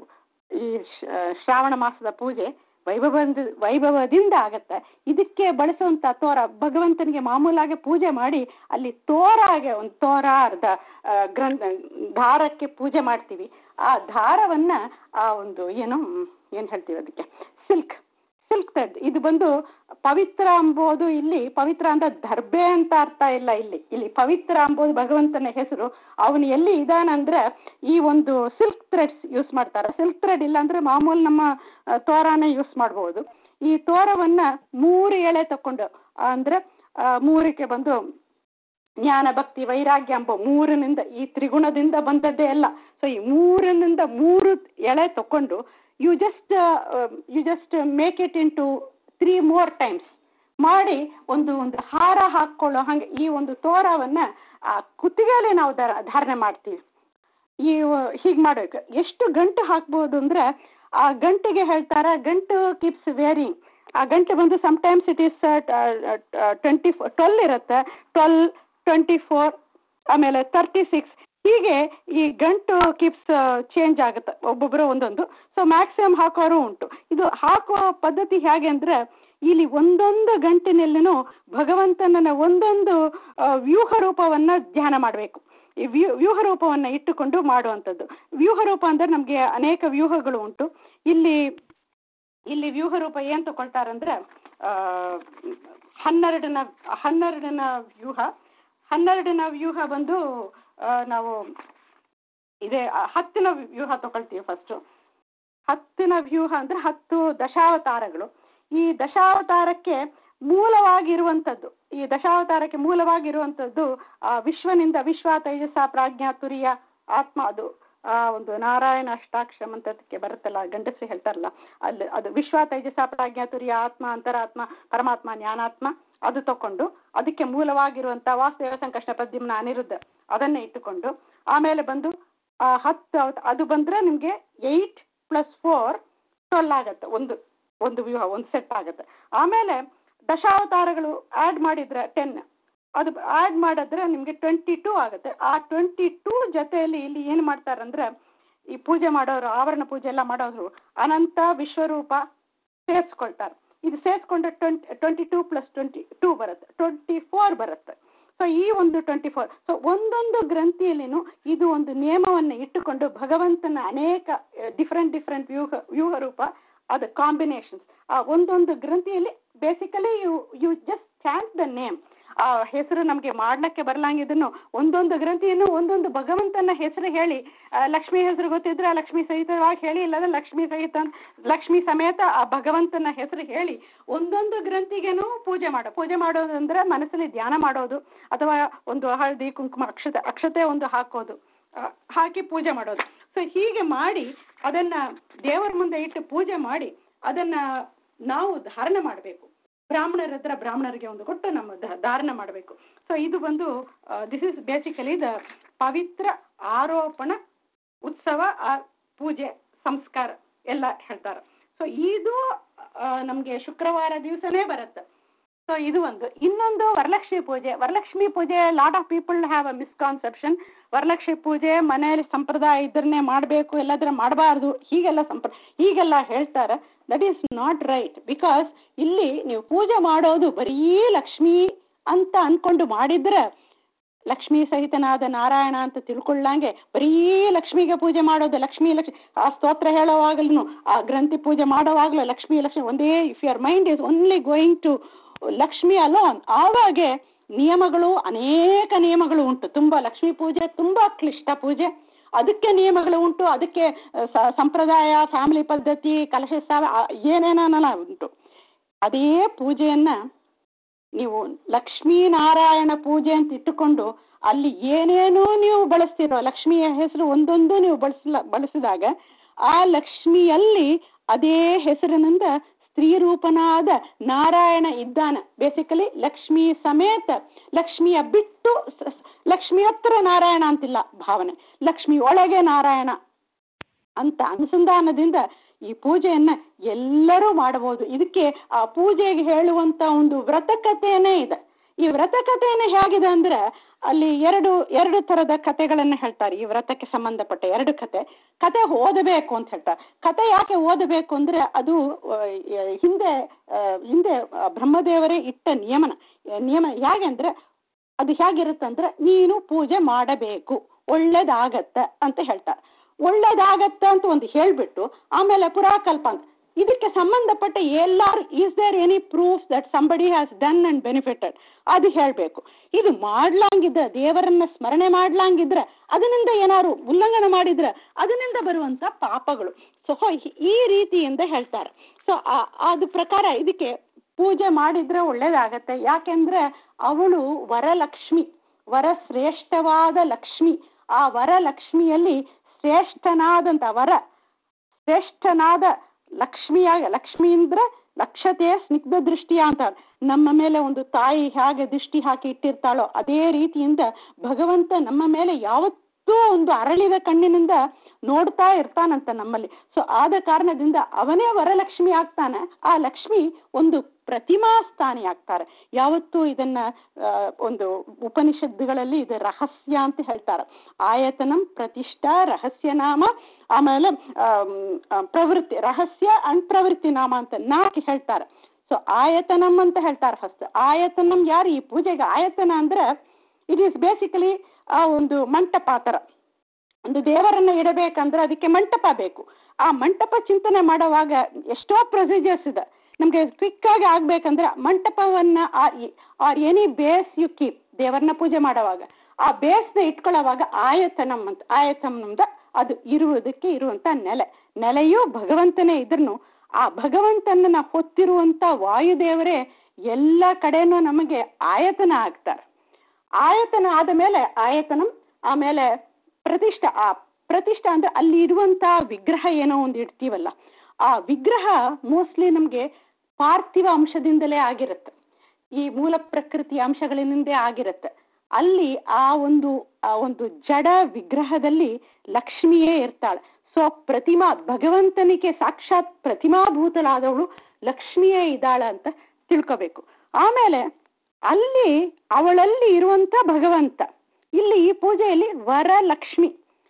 ಈ ಶ- ಶ್ರಾವಣ ಮಾಸದ ಪೂಜೆ ವೈಭವದಿಂದ ವೈಭವದಿಂದ ಆಗತ್ತೆ ಇದಕ್ಕೆ ಬಳಸುವಂತ ತೋರ ಭಗವಂತನಿಗೆ ಮಾಮೂಲಾಗಿ ಪೂಜೆ ಮಾಡಿ ಅಲ್ಲಿ ತೋರಾಗೆ ಒಂದು ತೋರ ಅರ್ಧ ಆ, ಗ್ರಂಥ ದಾರಕ್ಕೆ ಪೂಜೆ ಮಾಡ್ತೀವಿ ಆ ದಾರವನ್ನ ಆ ಒಂದು ಏನು ಏನ್ ಹೇಳ್ತೀವಿ ಅದಕ್ಕೆ ಸಿಲ್ಕ್ ಸಿಲ್ಕ್ ಥ್ರೆಡ್ ಇದು ಬಂದು ಪವಿತ್ರ ಅಂಬೋದು ಇಲ್ಲಿ ಪವಿತ್ರ ಅಂದ್ರೆ ದರ್ಬೆ ಅಂತ ಅರ್ಥ ಇಲ್ಲ ಇಲ್ಲಿ ಇಲ್ಲಿ ಪವಿತ್ರ ಅಂಬೋದು ಭಗವಂತನ ಹೆಸರು ಅವನು ಎಲ್ಲಿ ಇದಾನಂದ್ರೆ ಈ ಒಂದು ಸಿಲ್ಕ್ ಥ್ರೆಡ್ಸ್ ಯೂಸ್ ಮಾಡ್ತಾರೆ ಸಿಲ್ಕ್ ಥ್ರೆಡ್ ಇಲ್ಲ ಅಂದ್ರೆ ಮಾಮೂಲು ನಮ್ಮ ಆ, ತೋರಾನೇ ಯೂಸ್ ಮಾಡ್ಬೋದು ಈ ತೋರವನ್ನ ಮೂರು ಎಳೆ ತಕೊಂಡು ಅಂದ್ರೆ ಆ, ಮೂರಕ್ಕೆ ಬಂದು ಜ್ಞಾನ ಭಕ್ತಿ ವೈರಾಗ್ಯ ಎಂಬ ಮೂರನಿಂದ ಈ ತ್ರಿಗುಣದಿಂದ ಬಂದದ್ದೇ ಅಲ್ಲ ಸೊ ಈ ಮೂರನಿಂದ ಮೂರು ಎಳೆ ತಕೊಂಡು you just you just make it in two three more times ಮಾಡಿ ಒಂದು ಒಂದು ಹಾರ ಹಾಕೊಳ್ಳೋ ಹಂಗೆ ಈ ಒಂದು ತೋರವನ್ನ ಆ ಕುತ್ತಿಗೆಯಲ್ಲಿ ನಾವು ಧರ- ಧಾರಣೆ ಮಾಡ್ತೀವಿ ಈ ಹೀಗೆ ಮಾಡಬೇಕು ಎಷ್ಟು ಗಂಟು ಹಾಕ್ಬೋದು ಅಂದ್ರೆ ಆ ಗಂಟಿಗೆ ಹೇಳ್ತಾರೆ ಗಂಟು ಕೀಪ್ಸ್ ವೇರಿಂಗ್ ಆ ಗಂಟು ಬಂದು sometimes it is twenty four twelve ಇರುತ್ತೆ ಟ್ವೆಲ್ ಟ್ವೆಂಟಿ ಫೋರ್ ಆಮೇಲೆ ತರ್ಟಿ ಸಿಕ್ಸ್ ಹೀಗೆ ಈ ಗಂಟು ಕಿಪ್ಸ್ ಚೇಂಜ್ ಆಗುತ್ತೆ ಒಬ್ಬೊಬ್ಬರು ಒಂದೊಂದು ಸೊ ಮ್ಯಾಕ್ಸಿಮಮ್ ಹಾಕೋರು ಉಂಟು ಇದು ಹಾಕುವ ಪದ್ಧತಿ ಹೇಗೆ ಅಂದ್ರೆ ಇಲ್ಲಿ ಒಂದೊಂದು ಗಂಟಿನಲ್ಲಿನೂ ಭಗವಂತನ ಒಂದೊಂದು ಆ, ವ್ಯೂಹ ರೂಪವನ್ನ ಧ್ಯಾನ ಮಾಡಬೇಕು ಈ ವ್ಯೂ ವ್ಯೂಹ ರೂಪವನ್ನ ಇಟ್ಟುಕೊಂಡು ಮಾಡುವಂಥದ್ದು ವ್ಯೂಹ ರೂಪ ಅಂದ್ರೆ ನಮಗೆ ಅನೇಕ ವ್ಯೂಹಗಳು ಉಂಟು ಇಲ್ಲಿ ಇಲ್ಲಿ ವ್ಯೂಹ ರೂಪ ಏನ್ ತಗೊಳ್ತಾರಂದ್ರೆ ಆ, ಹನ್ನೆರಡನ ಹನ್ನೆರಡನ ವ್ಯೂಹ ಹನ್ನೆರಡನ ವ್ಯೂಹ ಬಂದು ಆ, ನಾವು ಇದೇ ಆ, ಹತ್ತಿನ ವ್ಯೂಹ ತಗೊಳ್ತೀವಿ ಫಸ್ಟು ಹತ್ತಿನ ವ್ಯೂಹ ಅಂದ್ರೆ ಹತ್ತು ದಶಾವತಾರಗಳು ಈ ದಶಾವತಾರಕ್ಕೆ ಮೂಲವಾಗಿರುವಂಥದ್ದು ಈ ದಶಾವತಾರಕ್ಕೆ ಮೂಲವಾಗಿರುವಂಥದ್ದು ಆ ವಿಶ್ವನಿಂದ ವಿಶ್ವ ತೈಜಸ ಪ್ರಾಜ್ಞಾ ತುರಿಯ ಆತ್ಮ ಅದು ಆ ಒಂದು ನಾರಾಯಣ ಅಷ್ಟಾಕ್ಷರ ಮಂತ್ರಕ್ಕೆ ಬರುತ್ತಲ್ಲ ಗಂಡಸರು ಹೇಳ್ತಾರಲ್ಲ ಅಲ್ಲಿ ಅದು ವಿಶ್ವ ತೈಜಸ ಪ್ರಾಜ್ಞಾ ತುರಿಯ ಆತ್ಮ ಅಂತರಾತ್ಮ ಪರಮಾತ್ಮ ಜ್ಞಾನಾತ್ಮ ಅದು ತಕೊಂಡು ಅದಕ್ಕೆ ಮೂಲವಾಗಿರುವಂತ ವಾಸುದೇವ ಸಂಕಷ್ಟ ಪದ್ಯಮ್ನ ಅನಿರುದ್ಧ ಅದನ್ನೇ ಇಟ್ಟುಕೊಂಡು ಆಮೇಲೆ ಬಂದು ಆ ಹತ್ತು ಅವತ್- ಅದು ಬಂದ್ರೆ ನಿಮ್ಗೆ ಏಯ್ಟ್ ಪ್ಲಸ್ ಫೋರ್ ಟ್ವೆಲ್ ಆಗತ್ತೆ ಒಂದು ಒಂದು ವ್ಯೂಹ ಒಂದು ಸೆಟ್ ಆಗುತ್ತೆ ಆಮೇಲೆ ದಶಾವತಾರಗಳು ಆಡ್ ಮಾಡಿದ್ರೆ ಟೆನ್ ಅದು ಆಡ್ ಮಾಡಿದ್ರೆ ನಿಮ್ಗೆ ಟ್ವೆಂಟಿ ಟೂ ಆಗುತ್ತೆ ಆ ಟ್ವೆಂಟಿ ಟೂ ಜೊತೆಯಲ್ಲಿ ಇಲ್ಲಿ ಏನು ಮಾಡ್ತಾರಂದ್ರೆ ಈ ಪೂಜೆ ಮಾಡೋರು ಆವರಣ ಪೂಜೆ ಎಲ್ಲ ಮಾಡೋರು ಅನಂತ ವಿಶ್ವರೂಪ ಸೇರಿಸ್ಕೊಳ್ತಾರೆ ಇದು ಸೇರಿಸ್ಕೊಂಡ್ರೆ twenty twenty two plus twenty two ಬರುತ್ತೆ ಟ್ವೆಂಟಿ ಫೋರ್ ಬರುತ್ತೆ ಸೊ ಈ ಒಂದು ಟ್ವೆಂಟಿ ಫೋರ್ ಸೊ ಒಂದೊಂದು ಗ್ರಂಥಿಯಲ್ಲಿನೂ ಇದು ಒಂದು ನಿಯಮವನ್ನು ಇಟ್ಟುಕೊಂಡು ಭಗವಂತನ ಅನೇಕ ಡಿಫ್ರೆಂಟ್ ಡಿಫ್ರೆಂಟ್ ವ್ಯೂಹ ವ್ಯೂಹ ರೂಪ ಅದು ಕಾಂಬಿನೇಷನ್ಸ್ ಆ ಒಂದೊಂದು ಗ್ರಂಥಿಯಲ್ಲಿ basically you you just chant the name ಆ ಹೆಸರು ನಮಗೆ ಮಾಡ್ಲಿಕ್ಕೆ ಬರ್ಲಂಗಿದ್ರು ಒಂದೊಂದು ಗ್ರಂಥಿಯನ್ನು ಒಂದೊಂದು ಭಗವಂತನ ಹೆಸರು ಹೇಳಿ ಆ, ಲಕ್ಷ್ಮಿ ಹೆಸರು ಗೊತ್ತಿದ್ರೆ ಆ ಲಕ್ಷ್ಮಿ ಸಹಿತವಾಗಿ ಹೇಳಿ ಇಲ್ಲದ್ರೆ ಲಕ್ಷ್ಮಿ ಸಹಿತ ಲಕ್ಷ್ಮಿ ಸಮೇತ ಆ ಭಗವಂತನ ಹೆಸರು ಹೇಳಿ ಒಂದೊಂದು ಗ್ರಂಥಿಗೆನೂ ಪೂಜೆ ಮಾಡೋ ಪೂಜೆ ಮಾಡೋದು ಅಂದ್ರೆ ಮನಸ್ಸಲ್ಲಿ ಧ್ಯಾನ ಮಾಡೋದು ಅಥವಾ ಒಂದು ಹಳದಿ ಕುಂಕುಮ ಅಕ್ಷತೆ ಅಕ್ಷತೆ ಒಂದು ಹಾಕೋದು ಆ, ಹಾಕಿ ಪೂಜೆ ಮಾಡೋದು ಸೊ ಹೀಗೆ ಮಾಡಿ ಅದನ್ನ ದೇವರ ಮುಂದೆ ಇಟ್ಟು ಪೂಜೆ ಮಾಡಿ ಅದನ್ನ ನಾವು ಧಾರಣ ಮಾಡಬೇಕು ಬ್ರಾಹ್ಮಣರ ಹತ್ರ ಬ್ರಾಹ್ಮಣರಿಗೆ ಒಂದು ಕೊಟ್ಟು ನಮ್ಮ ಧ- ಧಾರಣ ಮಾಡಬೇಕು ಸೊ ಇದು ಬಂದು ದಿಸ್ ಇಸ್ ಬೇಸಿಕಲಿ ದ ಪವಿತ್ರ ಆರೋಪಣ ಉತ್ಸವ ಆ ಪೂಜೆ ಸಂಸ್ಕಾರ ಎಲ್ಲ ಹೇಳ್ತಾರೆ ಸೊ ಇದು ನಮಗೆ ಶುಕ್ರವಾರ ದಿವಸನೇ ಬರುತ್ತೆ ಸೊ ಇದು ಒಂದು ಇನ್ನೊಂದು ವರಲಕ್ಷ್ಮಿ ಪೂಜೆ ವರಲಕ್ಷ್ಮಿ ಪೂಜೆ lot of people have a misconception Varalakshmi ಪೂಜೆ ಮನೆಯಲ್ಲಿ ಸಂಪ್ರದಾಯ ಇದ್ರನ್ನೇ ಮಾಡಬೇಕು ಎಲ್ಲಾದ್ರೆ ಮಾಡಬಾರ್ದು ಹೀಗೆಲ್ಲ ಸಂಪ್ರ ಹೀಗೆಲ್ಲ ಹೇಳ್ತಾರೆ that is not right because ಇಲ್ಲಿ ನೀವು ಪೂಜೆ ಮಾಡೋದು ಬರೀ ಲಕ್ಷ್ಮಿ ಅಂತ ಅನ್ಕೊಂಡು ಮಾಡಿದ್ರೆ ಲಕ್ಷ್ಮೀ ಸಹಿತನಾದ ನಾರಾಯಣ ಅಂತ ತಿಳ್ಕೊಳ್ಳಂಗೆ ಬರೀ ಲಕ್ಷ್ಮಿಗೆ ಪೂಜೆ ಮಾಡೋದು ಲಕ್ಷ್ಮಿ ಲಕ್ಷ್ಮಿ ಆ ಸ್ತೋತ್ರ ಹೇಳೋವಾಗಲೂ ಆ ಗ್ರಂಥಿ ಪೂಜೆ ಮಾಡೋವಾಗಲೂ ಲಕ್ಷ್ಮಿ ಲಕ್ಷ್ಮಿ ಒಂದೇ if your mind is only going to Lakshmi alone ಆವಾಗೆ ನಿಯಮಗಳು ಅನೇಕ ನಿಯಮಗಳು ಉಂಟು ತುಂಬ ಲಕ್ಷ್ಮೀ ಪೂಜೆ ತುಂಬ ಕ್ಲಿಷ್ಟ ಪೂಜೆ ಅದಕ್ಕೆ ನಿಯಮಗಳು ಉಂಟು ಅದಕ್ಕೆ ಸ- ಸಂಪ್ರದಾಯ ಫ್ಯಾಮಿಲಿ ಪದ್ಧತಿ ಕಲಶ ಸ್ಥಾನ ಆ, ಏನೇನೇನೆಲ್ಲ ಉಂಟು ಅದೇ ಪೂಜೆಯನ್ನ ನೀವು ಲಕ್ಷ್ಮೀನಾರಾಯಣ ಪೂಜೆ ಅಂತ ಇಟ್ಟುಕೊಂಡು ಅಲ್ಲಿ ಏನೇನೋ ನೀವು ಬಳಸ್ತಿರೋ ಲಕ್ಷ್ಮಿಯ ಹೆಸರು ಒಂದೊಂದು ನೀವು ಬಳಸಲ ಬಳಸಿದಾಗ ಆ ಲಕ್ಷ್ಮಿಯಲ್ಲಿ ಅದೇ ಹೆಸರಿನಿಂದ ಸ್ತ್ರೀ ರೂಪನಾದ ನಾರಾಯಣ ಇದ್ದಾನೆ ಬೇಸಿಕಲಿ ಲಕ್ಷ್ಮಿ ಸಮೇತ ಲಕ್ಷ್ಮಿಯ ಬಿಟ್ಟು ಸ- ಸ- ಲಕ್ಷ್ಮಿ ಹತ್ರ ನಾರಾಯಣ ಅಂತಿಲ್ಲ ಭಾವನೆ ಲಕ್ಷ್ಮಿ ಒಳಗೆ ನಾರಾಯಣ ಅಂತ ಅನುಸಂಧಾನದಿಂದ ಈ ಪೂಜೆಯನ್ನ ಎಲ್ಲರೂ ಮಾಡಬಹುದು ಇದಕ್ಕೆ ಆ ಪೂಜೆಗೆ ಹೇಳುವಂತ ಒಂದು ವ್ರತಕಥೆನೇ ಇದೆ ಈ ವ್ರತಕಥೆನೇ ಹೇಗಿದೆ ಅಂದ್ರೆ ಅಲ್ಲಿ ಎರಡು ಎರಡು ತರದ ಕಥೆಗಳನ್ನ ಹೇಳ್ತಾರೆ ಈ ವ್ರತಕ್ಕೆ ಸಂಬಂಧಪಟ್ಟ ಎರಡು ಕತೆ ಕತೆ ಓದಬೇಕು ಅಂತ ಹೇಳ್ತಾರೆ ಕತೆ ಯಾಕೆ ಓದಬೇಕು ಅಂದ್ರೆ ಅದು ಆ, ಹಿಂದೆ ಆ, ಹಿಂದೆ ಆ, ಬ್ರಹ್ಮದೇವರೇ ಇಟ್ಟ ನಿಯಮನ ನಿಯಮ ಹೇಗೆ ಅಂದ್ರೆ ಅದು ಹೇಗಿರುತ್ತಂದ್ರೆ ನೀನು ಪೂಜೆ ಮಾಡಬೇಕು ಒಳ್ಳೇದಾಗತ್ತ ಅಂತ ಹೇಳ್ತಾರೆ ಒಳ್ಳೇದಾಗತ್ತ ಅಂತ ಒಂದು ಹೇಳ್ಬಿಟ್ಟು ಆಮೇಲೆ ಪುರಾಕಲ್ಪ ಅಂತ ಇದಕ್ಕೆ ಸಂಬಂಧಪಟ್ಟ ಎಲ್ಲಾರು is there any proof that somebody has done and benefited ಅದು ಹೇಳಬೇಕು ಇದು ಮಾಡ್ಲಾಂಗಿದ್ರೆ ದೇವರನ್ನ ಸ್ಮರಣೆ ಮಾಡ್ಲಾಂಗಿದ್ರೆ ಅದರಿಂದ ಏನಾದ್ರು ಉಲ್ಲಂಘನೆ ಮಾಡಿದ್ರೆ ಅದರಿಂದ ಬರುವಂತ ಪಾಪಗಳು ಸೊ ಈ ರೀತಿಯಿಂದ ಹೇಳ್ತಾರೆ ಸೊ ಅದು ಪ್ರಕಾರ ಇದಕ್ಕೆ ಪೂಜೆ ಮಾಡಿದ್ರೆ ಒಳ್ಳೇದಾಗತ್ತೆ ಯಾಕೆಂದ್ರೆ ಅವಳು ವರಲಕ್ಷ್ಮಿ ವರ ಶ್ರೇಷ್ಠವಾದ ಲಕ್ಷ್ಮಿ ಆ ವರಲಕ್ಷ್ಮಿಯಲ್ಲಿ ಶ್ರೇಷ್ಠನಾದಂತ ವರ ಶ್ರೇಷ್ಠನಾದ ಲಕ್ಷ್ಮಿಯಾಗ ಲಕ್ಷ್ಮಿ ಅಂದ್ರೆ ಲಕ್ಷತೆ ಸ್ನಿಗ್ಧ ದೃಷ್ಟಿಯ ಅಂತ ನಮ್ಮ ಮೇಲೆ ಒಂದು ತಾಯಿ ಹೇಗೆ ದೃಷ್ಟಿ ಹಾಕಿ ಇಟ್ಟಿರ್ತಾಳೋ ಅದೇ ರೀತಿಯಿಂದ ಭಗವಂತ ನಮ್ಮ ಮೇಲೆ ಯಾವತ್ತೂ ಒಂದು ಅರಳಿದ ಕಣ್ಣಿನಿಂದ ನೋಡ್ತಾ ಇರ್ತಾನಂತ ನಮ್ಮಲ್ಲಿ ಸೊ ಆದ ಕಾರಣದಿಂದ ಅವನೇ ವರಲಕ್ಷ್ಮಿ ಆಗ್ತಾನೆ ಆ ಲಕ್ಷ್ಮಿ ಒಂದು ಪ್ರತಿಮಾ ಸ್ಥಾನಿ ಆಗ್ತಾರೆ ಯಾವತ್ತೂ ಇದನ್ನ ಆ, ಒಂದು ಉಪನಿಷತ್ತುಗಳಲ್ಲಿ ಇದು ರಹಸ್ಯ ಅಂತ ಹೇಳ್ತಾರೆ ಆಯತನಂ ಪ್ರತಿಷ್ಠಾ ರಹಸ್ಯ ನಾಮ ಆಮೇಲೆ ಆಮ್, ಆ, ಪ್ರವೃತ್ತಿ ರಹಸ್ಯ ಅಂಡ್ ಪ್ರವೃತ್ತಿ ನಾಮ ಅಂತ ನಾಲ್ಕು ಹೇಳ್ತಾರೆ ಸೊ ಆಯತನಂ ಅಂತ ಹೇಳ್ತಾರೆ ಫಸ್ಟ್ ಆಯತನಂ ಯಾರು ಈ ಪೂಜೆಗೆ ಆಯತನ ಅಂದ್ರೆ ಇಟ್ ಈಸ್ ಬೇಸಿಕಲಿ ಆ ಒಂದು ಮಂಟಪ ಆ ಥರ ಒಂದು ದೇವರನ್ನ ಇಡಬೇಕಂದ್ರೆ ಅದಕ್ಕೆ ಮಂಟಪ ಬೇಕು ಆ ಮಂಟಪ ಚಿಂತನೆ ಮಾಡುವಾಗ ಎಷ್ಟೋ ಪ್ರೊಸೀಜರ್ಸ್ ಇದೆ ನಮಗೆ ಕ್ವಿಕ್ ಆಗಿ ಆಗ್ಬೇಕಂದ್ರೆ ಮಂಟಪವನ್ನ or any base you keep ದೇವರನ್ನ ಪೂಜೆ ಮಾಡುವಾಗ ಆ ಬೇಸ್ನ ಇಟ್ಕೊಳ್ಳೋವಾಗ ಆಯತನಂ ಅಂತ ಆಯತನಂದ ಅದು ಇರುವುದಕ್ಕೆ ಇರುವಂತ ನೆಲೆ ನೆಲೆಯು ಭಗವಂತನೇ ಇದ್ರೂ ಆ ಭಗವಂತನನ್ನ ಹೊತ್ತಿರುವಂತ ವಾಯುದೇವರೇ ಎಲ್ಲ ಕಡೆನೂ ನಮಗೆ ಆಯತನ ಆಗ್ತಾರೆ ಆಯತನ ಆದ ಮೇಲೆ ಆಯತನಂ ಆಮೇಲೆ ಪ್ರತಿಷ್ಠ ಆ ಪ್ರತಿಷ್ಠ ಅಂದ್ರೆ ಅಲ್ಲಿ ಇರುವಂತ ವಿಗ್ರಹ ಏನೋ ಒಂದು ಇಡ್ತೀವಲ್ಲ ಆ ವಿಗ್ರಹ ಮೋಸ್ಟ್ಲಿ ನಮಗೆ ಪಾರ್ಥಿವ ಅಂಶದಿಂದಲೇ ಆಗಿರುತ್ತೆ ಈ ಮೂಲ ಪ್ರಕೃತಿ ಅಂಶಗಳಿಂದೇ ಆಗಿರುತ್ತೆ ಅಲ್ಲಿ ಆ ಒಂದು ಆ ಒಂದು ಜಡ ವಿಗ್ರಹದಲ್ಲಿ ಲಕ್ಷ್ಮಿಯೇ ಇರ್ತಾಳೆ ಸೊ ಪ್ರತಿಮಾ ಭಗವಂತನಿಗೆ ಸಾಕ್ಷಾತ್ ಪ್ರತಿಮಾಭೂತಳಾದವಳು ಲಕ್ಷ್ಮಿಯೇ ಇದ್ದಾಳ ಅಂತ ತಿಳ್ಕೋಬೇಕು ಆಮೇಲೆ ಅಲ್ಲಿ ಅವಳಲ್ಲಿ ಇರುವಂತ ಭಗವಂತ ಇಲ್ಲಿ ಈ ಪೂಜೆಯಲ್ಲಿ ವರಲಕ್ಷ್ಮಿ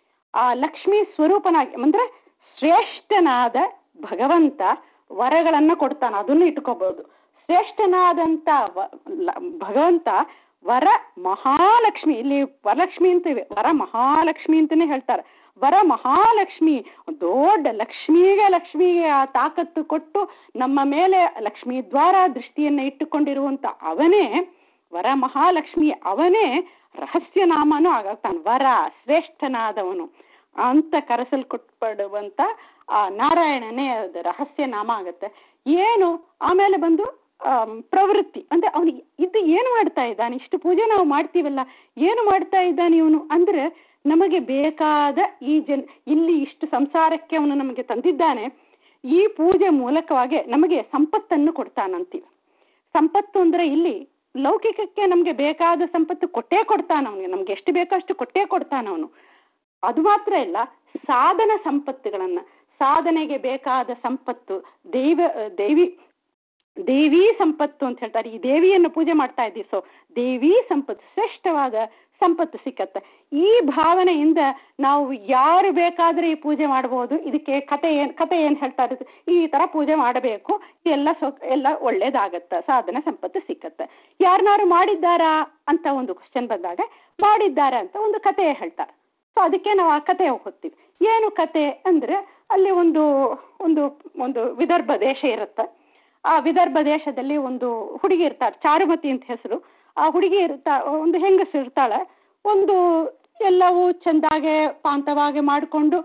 ಆ ಲಕ್ಷ್ಮಿ ಸ್ವರೂಪನಾಗಿ ಅಂದ್ರೆ ಶ್ರೇಷ್ಠನಾದ ಭಗವಂತ ವರಗಳನ್ನ ಕೊಡ್ತಾನೆ ಅದನ್ನು ಇಟ್ಕೋಬಹುದು ಶ್ರೇಷ್ಠನಾದಂತ ವ- ಲ- ಭಗವಂತ ವರ ಮಹಾಲಕ್ಷ್ಮಿ ಇಲ್ಲಿ ವರಲಕ್ಷ್ಮಿ ಅಂತ ಇವೆ ವರ ಮಹಾಲಕ್ಷ್ಮಿ ಅಂತಾನೆ ಹೇಳ್ತಾರೆ ವರ ಮಹಾಲಕ್ಷ್ಮಿ ದೊಡ್ಡ ಲಕ್ಷ್ಮಿಗೆ ಲಕ್ಷ್ಮಿಗೆ ಆ ತಾಕತ್ತು ಕೊಟ್ಟು ನಮ್ಮ ಮೇಲೆ ಲಕ್ಷ್ಮಿ ದ್ವಾರ ದೃಷ್ಟಿಯನ್ನ ಇಟ್ಟುಕೊಂಡಿರುವಂತ ಅವನೇ ವರ ಮಹಾಲಕ್ಷ್ಮಿ ಅವನೇ ರಹಸ್ಯ ನಾಮನೂ ಆಗತಾನೆ ವರ ಶ್ರೇಷ್ಠನಾದವನು ಅಂತ ಕರೆಸಲ್ಕೊಟ್ಪಡುವಂತ ಆ ನಾರಾಯಣನೇ ಅದು ರಹಸ್ಯ ನಾಮ ಆಗತ್ತೆ ಏನು ಆಮೇಲೆ ಬಂದು ಆಮ್, ಪ್ರವೃತ್ತಿ ಅಂದ್ರೆ ಅವನಿಗೆ ಇದು ಏನು ಮಾಡ್ತಾ ಇದ್ದಾನೆ ಇಷ್ಟು ಪೂಜೆ ನಾವು ಮಾಡ್ತೀವಲ್ಲ ಏನು ಮಾಡ್ತಾ ಇದ್ದಾನೆ ಇವನು ಅಂದ್ರೆ ನಮಗೆ ಬೇಕಾದ ಈ ಜನ್ ಇಲ್ಲಿ ಇಷ್ಟು ಸಂಸಾರಕ್ಕೆ ಅವನು ನಮಗೆ ತಂದಿದ್ದಾನೆ ಈ ಪೂಜೆ ಮೂಲಕವಾಗಿ ನಮಗೆ ಸಂಪತ್ತನ್ನು ಕೊಡ್ತಾನಂತೀವಿ ಸಂಪತ್ತು ಅಂದ್ರೆ ಇಲ್ಲಿ ಲೌಕಿಕಕ್ಕೆ ನಮಗೆ ಬೇಕಾದ ಸಂಪತ್ತು ಕೊಟ್ಟೇ ಕೊಡ್ತಾನ ಅವನಿಗೆ ನಮ್ಗೆ ಎಷ್ಟು ಬೇಕೋ ಅಷ್ಟು ಕೊಟ್ಟೇ ಕೊಡ್ತಾನ ಅವನು ಅದು ಮಾತ್ರ ಇಲ್ಲ ಸಾಧನ ಸಂಪತ್ತುಗಳನ್ನ ಸಾಧನೆಗೆ ಬೇಕಾದ ಸಂಪತ್ತು ದೈವ ದೇವಿ ದೇವಿ ಸಂಪತ್ತು ಅಂತ ಹೇಳ್ತಾರೆ ಈ ದೇವಿಯನ್ನು ಪೂಜೆ ಮಾಡ್ತಾ ಇದ್ದೀವಿ ಸೊ ದೇವಿ ಸಂಪತ್ತು ಶ್ರೇಷ್ಠವಾದ ಸಂಪತ್ತು ಸಿಕ್ಕತ್ತೆ ಈ ಭಾವನೆಯಿಂದ ನಾವು ಯಾರು ಬೇಕಾದ್ರೆ ಈ ಪೂಜೆ ಮಾಡಬಹುದು ಇದಕ್ಕೆ ಕತೆ ಏನ್ ಕತೆ ಏನ್ ಹೇಳ್ತಾ ಇರುತ್ತೆ ಈ ತರ ಪೂಜೆ ಮಾಡಬೇಕು ಎಲ್ಲ ಸೊ ಎಲ್ಲ ಒಳ್ಳೇದಾಗತ್ತ ಸಾಧನ ಸಂಪತ್ತು ಸಿಕ್ಕತ್ತೆ ಯಾರನ್ನಾರು ಮಾಡಿದ್ದಾರಾ ಅಂತ ಒಂದು ಕ್ವಶನ್ ಬಂದಾಗ ಮಾಡಿದ್ದಾರೆ ಅಂತ ಒಂದು ಕತೆ ಹೇಳ್ತಾರೆ ಸೊ ಅದಕ್ಕೆ ನಾವು ಆ ಕತೆ ಹೋಗ್ತೀವಿ ಏನು ಕತೆ ಅಂದ್ರೆ ಅಲ್ಲಿ ಒಂದು ಒಂದು ಒಂದು ವಿದರ್ಭ ದೇಶ ಇರುತ್ತೆ ಆ ವಿದರ್ಭ ದೇಶದಲ್ಲಿ ಒಂದು ಹುಡುಗಿ ಇರ್ತಾಳೆ ಚಾರುಮತಿ ಅಂತ ಹೆಸರು ಆ ಹುಡುಗಿ ಇರ್ತಾ ಒಂದು ಹೆಂಗಸು ಇರ್ತಾಳೆ ಒಂದು ಎಲ್ಲವೂ ಚೆಂದಾಗೆ ಪಾಂತವಾಗಿ ಮಾಡಿಕೊಂಡು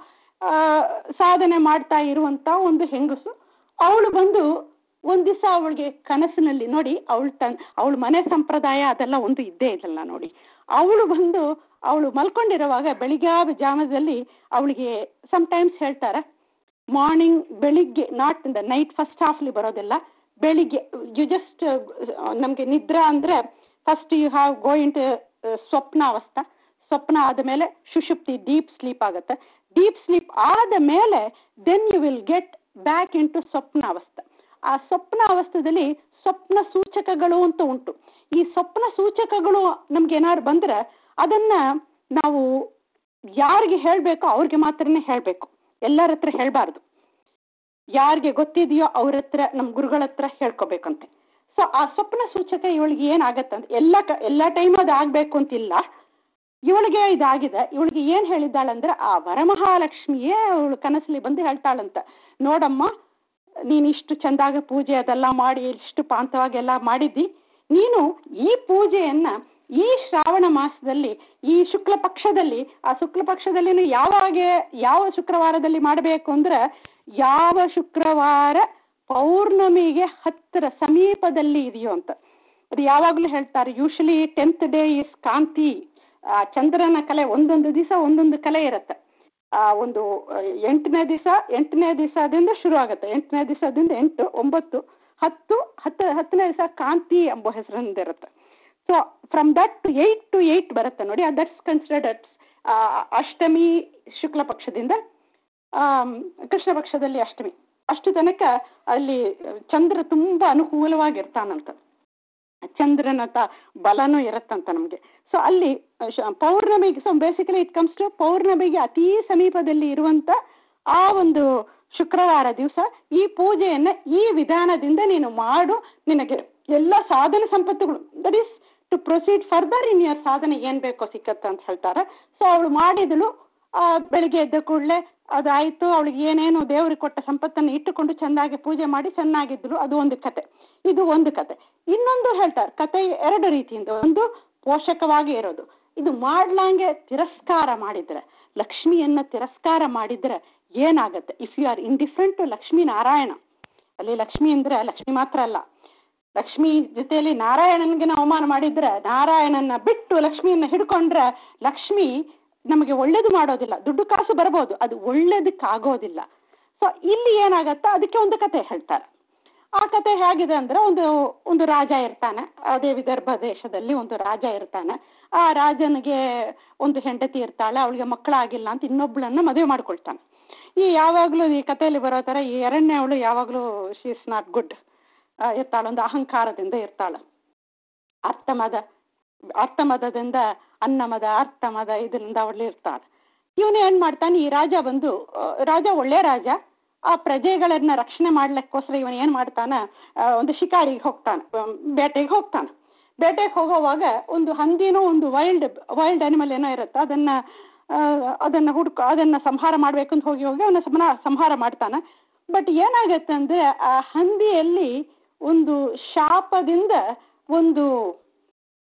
ಸಾಧನೆ ಮಾಡ್ತಾ ಇರುವಂತ ಒಂದು ಹೆಂಗಸು ಅವಳು ಬಂದು ಒಂದ್ ದಿವಸ ಅವಳಿಗೆ ಕನಸಿನಲ್ಲಿ ನೋಡಿ ಅವಳು ತನ್ ಅವಳ ಮನೆ ಸಂಪ್ರದಾಯ ಅದೆಲ್ಲ ಒಂದು ಇದ್ದೇ ಇದಲ್ಲ ನೋಡಿ ಅವಳು ಬಂದು ಅವಳು ಮಲ್ಕೊಂಡಿರುವಾಗ ಬೆಳಿಗ್ಗೆ ಜಾಮದಲ್ಲಿ ಅವಳಿಗೆ ಟೈಮ್ಸ್ ಹೇಳ್ತಾರೆ ಮಾರ್ನಿಂಗ್ ಬೆಳಿಗ್ಗೆ ನಾಟ್ ದ ನೈಟ್ ಫಸ್ಟ್ ಹಾಫ್ಲಿ ಬರೋದಿಲ್ಲ ಬೆಳಿಗ್ಗೆ ಯು ಜಸ್ಟ್ ನಮಗೆ ನಿದ್ರಾ ಅಂದ್ರೆ first you have go into ಸ್ವಪ್ನಾವಸ್ಥಾ ಸ್ವಪ್ನ ಆದ ಮೇಲೆ ಸುಷುಪ್ತಿ ಡೀಪ್ ಸ್ಲೀಪ್ ಆಗುತ್ತೆ ಡೀಪ್ ಸ್ಲೀಪ್ ಆದ ಮೇಲೆ then you will get back into ಸ್ವಪ್ನಾವಸ್ಥೆ ಆ ಸ್ವಪ್ನ ಅವಸ್ಥೆಯಲ್ಲಿ ಸ್ವಪ್ನ ಸೂಚಕಗಳು ಅಂತ ಉಂಟು ಈ ಸ್ವಪ್ನ ಸೂಚಕಗಳು ನಮ್ಗೆ ಏನಾದ್ರು ಬಂದ್ರೆ ಅದನ್ನ ನಾವು ಯಾರಿಗೆ ಹೇಳಬೇಕೋ ಅವ್ರಿಗೆ ಮಾತ್ರನೇ ಹೇಳಬೇಕು ಎಲ್ಲರ ಹತ್ರ ಹೇಳಬಾರ್ದು ಯಾರಿಗೆ ಗೊತ್ತಿದೆಯೋ ಅವ್ರ ಹತ್ರ ನಮ್ಮ ಗುರುಗಳ ಹತ್ರ ಹೇಳ್ಕೊಬೇಕಂತೆ ಸೊ ಆ ಸ್ವಪ್ನ ಸೂಚಕ ಇವಳಿಗೆ ಏನಾಗತ್ತಂತ ಎಲ್ಲ ಕ ಎಲ್ಲ ಟೈಮ್ ಅದು ಆಗಬೇಕು ಅಂತಿಲ್ಲ ಇವಳಿಗೆ ಇದಾಗಿದೆ ಇವಳಿಗೆ ಏನು ಹೇಳಿದ್ದಾಳಂದ್ರೆ ಆ ವರಮಹಾಲಕ್ಷ್ಮಿಯೇ ಅವಳು ಕನಸಲ್ಲಿ ಬಂದು ಹೇಳ್ತಾಳಂತ ನೋಡಮ್ಮ ನೀನು ಇಷ್ಟು ಚಂದಾಗ ಪೂಜೆ ಅದೆಲ್ಲ ಮಾಡಿ ಇಷ್ಟು ಪಾಂತವಾಗಿ ಎಲ್ಲ ಮಾಡಿದ್ದಿ ನೀನು ಈ ಪೂಜೆಯನ್ನ ಈ ಶ್ರಾವಣ ಮಾಸದಲ್ಲಿ ಈ ಶುಕ್ಲ ಪಕ್ಷದಲ್ಲಿ ಆ ಶುಕ್ಲ ಪಕ್ಷದಲ್ಲಿ ಯಾವಾಗ ಯಾವ ಶುಕ್ರವಾರದಲ್ಲಿ ಮಾಡಬೇಕು ಅಂದ್ರೆ ಯಾವ ಶುಕ್ರವಾರ ಪೌರ್ಣಮಿಗೆ ಹತ್ತಿರ ಸಮೀಪದಲ್ಲಿ ಇದೆಯೋ ಅಂತ ಅದು ಯಾವಾಗಲೂ ಹೇಳ್ತಾರೆ ಯೂಶಲಿ ಟೆಂತ್ ಡೇ ಇಸ್ ಕಾಂತಿ ಆ ಚಂದ್ರನ ಕಲೆ ಒಂದೊಂದು ದಿವಸ ಒಂದೊಂದು ಕಲೆ ಇರುತ್ತೆ ಆ ಒಂದು ಎಂಟನೇ ದಿವಸ ಎಂಟನೇ ದಿವಸದಿಂದ ಶುರು ಆಗುತ್ತೆ ಎಂಟನೇ ದಿವಸದಿಂದ ಎಂಟು ಒಂಬತ್ತು ಹತ್ತು ಹತ್ತು ಹತ್ತನೇ ದಿವಸ ಕಾಂತಿ ಎಂಬ ಹೆಸರಿಂದ ಇರುತ್ತೆ so from that two eight two eight ಬರುತ್ತೆ ನೋಡಿ ದಟ್ಸ್ ಕನ್ಸಿಡರ್ಡ್ ಅಷ್ಟಮಿ ಶುಕ್ಲ ಪಕ್ಷದಿಂದ ಕೃಷ್ಣ ಪಕ್ಷದಲ್ಲಿ ಅಷ್ಟಮಿ ಅಷ್ಟು ತನಕ ಅಲ್ಲಿ ಚಂದ್ರ ತುಂಬ ಅನುಕೂಲವಾಗಿರ್ತಾನಂತ ಚಂದ್ರನ ತ ಬಲನೂ ಇರುತ್ತಂತ ನಮಗೆ ಸೊ ಅಲ್ಲಿ ಪೌರ್ಣಮಿಗೆ so basically it comes to ಪೌರ್ಣಮಿಗೆ ಅತೀ ಸಮೀಪದಲ್ಲಿ ಇರುವಂತ ಆ ಒಂದು ಶುಕ್ರವಾರ ದಿವಸ ಈ ಪೂಜೆಯನ್ನ ಈ ವಿಧಾನದಿಂದ ನೀನು ಮಾಡು ನಿನಗೆ ಎಲ್ಲ ಸಾಧನ ಸಂಪತ್ತುಗಳು that is to proceed further in your ಸಾಧನೆ ಏನು ಬೇಕೋ ಸಿಕ್ಕತ್ತೆ ಅಂತ ಹೇಳ್ತಾರೆ ಸೊ ಅವಳು ಮಾಡಿದಳು ಬೆಳಿಗ್ಗೆ ಎದ್ದ ಕೂಡಲೇ ಅದಾಯಿತು ಅವಳಿಗೆ ಏನೇನು ದೇವರಿಗೆ ಕೊಟ್ಟ ಸಂಪತ್ತನ್ನು ಇಟ್ಟುಕೊಂಡು ಚೆನ್ನಾಗಿ ಪೂಜೆ ಮಾಡಿ ಚೆನ್ನಾಗಿದ್ದರು ಅದು ಒಂದು ಕತೆ ಇದು ಒಂದು ಕತೆ ಇನ್ನೊಂದು ಹೇಳ್ತಾರೆ ಕತೆ ಎರಡು ರೀತಿಯಿಂದ ಒಂದು ಪೋಷಕವಾಗಿ ಇರೋದು ಇದು ಮಾಡ್ಲಾಂಗೆ ತಿರಸ್ಕಾರ ಮಾಡಿದ್ರೆ ಲಕ್ಷ್ಮಿಯನ್ನ ತಿರಸ್ಕಾರ ಮಾಡಿದ್ರೆ ಏನಾಗತ್ತೆ if you are indifferent to Lakshmi Narayana ಅಲ್ಲಿ ಲಕ್ಷ್ಮಿ ಅಂದ್ರೆ ಲಕ್ಷ್ಮಿ ಮಾತ್ರ ಅಲ್ಲ ಲಕ್ಷ್ಮಿ ಜೊತೆಯಲ್ಲಿ ನಾರಾಯಣನಿಗೆ ಅವಮಾನ ಮಾಡಿದ್ರೆ ನಾರಾಯಣನ ಬಿಟ್ಟು ಲಕ್ಷ್ಮಿಯನ್ನ ಹಿಡ್ಕೊಂಡ್ರೆ ಲಕ್ಷ್ಮಿ ನಮಗೆ ಒಳ್ಳೇದು ಮಾಡೋದಿಲ್ಲ ದುಡ್ಡು ಕಾಸು ಬರಬಹುದು ಅದು ಒಳ್ಳೇದಕ್ಕಾಗೋದಿಲ್ಲ ಸೊ ಇಲ್ಲಿ ಏನಾಗತ್ತ ಅದಕ್ಕೆ ಒಂದು ಕತೆ ಹೇಳ್ತಾರೆ ಆ ಕತೆ ಹೇಗಿದೆ ಅಂದ್ರೆ ಒಂದು ಒಂದು ರಾಜ ಇರ್ತಾನೆ ಅದೇ ವಿದರ್ಭ ದೇಶದಲ್ಲಿ ಒಂದು ರಾಜ ಇರ್ತಾನೆ ಆ ರಾಜನಿಗೆ ಒಂದು ಹೆಂಡತಿ ಇರ್ತಾಳೆ ಅವಳಿಗೆ ಮಕ್ಕಳಾಗಿಲ್ಲ ಅಂತ ಇನ್ನೊಬ್ಳನ್ನ ಮದುವೆ ಮಾಡ್ಕೊಳ್ತಾನೆ ಈ ಯಾವಾಗಲೂ ಈ ಕಥೆಯಲ್ಲಿ ಬರೋ ಥರ ಈ ಎರಡನೇ ಅವಳು ಯಾವಾಗಲೂ ಶಿ ಇಸ್ ನಾಟ್ ಗುಡ್ ಇರ್ತಾಳೆ ಒಂದು ಅಹಂಕಾರದಿಂದ ಇರ್ತಾಳೆ ಅರ್ಥಮದ ಅರ್ಥಮದದಿಂದ ಅನ್ನಮದ ಅರ್ಥಮದ ಇದರಿಂದ ಅವಳು ಇರ್ತಾಳೆ ಇವನು ಏನು ಮಾಡ್ತಾನೆ ಈ ರಾಜ ಬಂದು ರಾಜ ಒಳ್ಳೆ ರಾಜ ಆ ಪ್ರಜೆಗಳನ್ನ ರಕ್ಷಣೆ ಮಾಡ್ಲಿಕ್ಕೋಸ್ಕರ ಇವನು ಏನು ಮಾಡ್ತಾನೆ ಒಂದು ಶಿಕಾರಿಗೆ ಹೋಗ್ತಾನೆ ಬೇಟೆಗೆ ಹೋಗ್ತಾನೆ ಬೇಟೆಗೆ ಹೋಗೋವಾಗ ಒಂದು ಹಂದಿನೋ ಒಂದು ವೈಲ್ಡ್ ವೈಲ್ಡ್ ಅನಿಮಲ್ ಏನೋ ಇರುತ್ತೆ ಅದನ್ನ ಅದನ್ನ ಹುಡ್ಕೊ ಅದನ್ನ ಸಂಹಾರ ಮಾಡ್ಬೇಕು ಅಂತ ಹೋಗಿ ಹೋಗಿ ಅವನ ಸಮನ ಸಂಹಾರ ಮಾಡ್ತಾನೆ ಬಟ್ ಏನಾಗತ್ತೆ ಅಂದ್ರೆ ಆ ಹಂದಿಯಲ್ಲಿ ಒಂದು ಶಾಪದಿಂದ ಒಂದು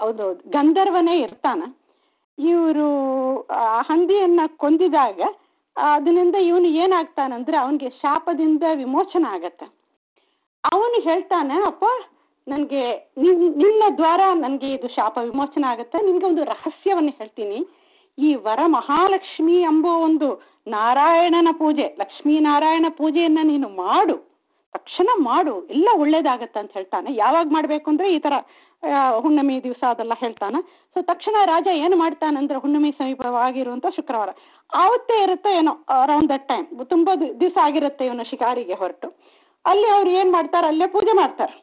ಹೌದು ಗಂಧರ್ವನೇ ಇರ್ತಾನ ಇವರು ಹಂದಿಯನ್ನ ಕೊಂದಿದಾಗ ಅದರಿಂದ ಇವನು ಏನಾಗ್ತಾನಂದ್ರೆ ಅವನಿಗೆ ಶಾಪದಿಂದ ವಿಮೋಚನೆ ಆಗತ್ತೆ ಅವನು ಹೇಳ್ತಾನೆ ಅಪ್ಪ ನನಗೆ ನಿನ್ನ ದ್ವಾರ ನನಗೆ ಇದು ಶಾಪ ವಿಮೋಚನೆ ಆಗುತ್ತೆ ನಿನಗೆ ಒಂದು ರಹಸ್ಯವನ್ನು ಹೇಳ್ತೀನಿ ಈ ವರ ಮಹಾಲಕ್ಷ್ಮಿ ಎಂಬ ಒಂದು ನಾರಾಯಣನ ಪೂಜೆ ಲಕ್ಷ್ಮೀನಾರಾಯಣ ಪೂಜೆಯನ್ನು ನೀನು ಮಾಡು ತಕ್ಷಣ ಮಾಡು ಎಲ್ಲ ಒಳ್ಳೇದಾಗತ್ತೆ ಅಂತ ಹೇಳ್ತಾನೆ ಯಾವಾಗ ಮಾಡಬೇಕು ಅಂದರೆ ಈ ಥರ ಹುಣ್ಣಿಮೆ ದಿವಸ ಅದೆಲ್ಲ ಹೇಳ್ತಾನೆ ಸೊ ತಕ್ಷಣ ರಾಜ ಏನು ಮಾಡ್ತಾನಂದ್ರೆ ಹುಣ್ಣಿಮೆ ಸಮೀಪವಾಗಿರುವಂಥ ಶುಕ್ರವಾರ ಆವತ್ತೇ ಇರುತ್ತೆ ಏನೋ ಅರೌಂಡ್ ದಟ್ ಟೈಮ್ ತುಂಬ ದಿವಸ ಆಗಿರುತ್ತೆ ಇವನು ಶಿಕಾರಿಗೆ ಹೊರಟು ಅಲ್ಲಿ ಅವ್ರು ಏನು ಮಾಡ್ತಾರೆ ಅಲ್ಲೇ ಪೂಜೆ ಮಾಡ್ತಾರೆ